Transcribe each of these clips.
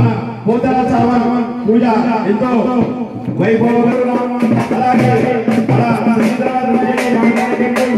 పోతల సామాన్ పూజ ఎంతో వైభవంగా అలాగే మన సికింద్రాబాద్ నుండి రామనాథ్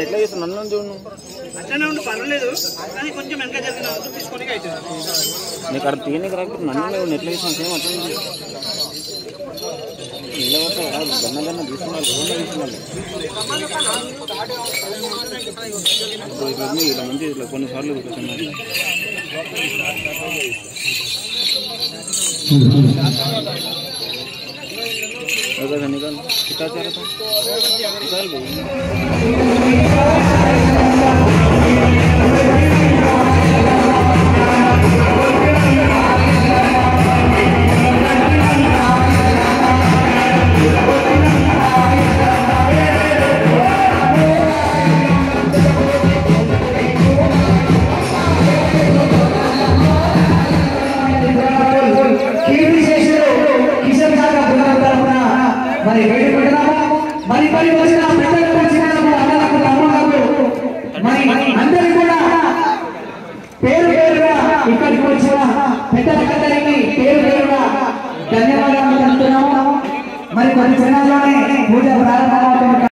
ఎట్లా చేస్తాను నన్ను చూడు అట్లనే ఉండి పర్వాలేదు కానీ కొంచెం వెనక జరిగిన అవసరం తీసుకొని అవుతుంది నీకు అక్కడ తీయనికి రాకపోతే నన్ను నువ్వు ఎట్లా చేసినా సేమ్ అట్లా ఉంది. నిలబడతా కాదు గన్న గన్న తీసుకున్నాను రోడ్డు తీసుకున్నాను ఇప్పుడు ఇట్లా ఉంది ఇలా మంచి ఇట్లా కొన్నిసార్లు కూర్చున్నాను निकाल निकाल कितना चाह रहा था निकाल भाई కీర్తి చేశారు కిషన్ సాగర్ బృందం తరపున మరి వేడుకుంటున్నాము మరి మరి వచ్చిన పెద్దలకు చిన్నలకు అన్నలకు తమ్ములకు మరి అందరికీ కూడా పేరు పేరుగా ఇక్కడికి వచ్చిన పెద్దలకందరికీ పేరు పేరుగా ధన్యవాదాలు తెలుపుతున్నాము మరి కొన్ని క్షణాల్లోనే పూజ ప్రారంభమవుతుంది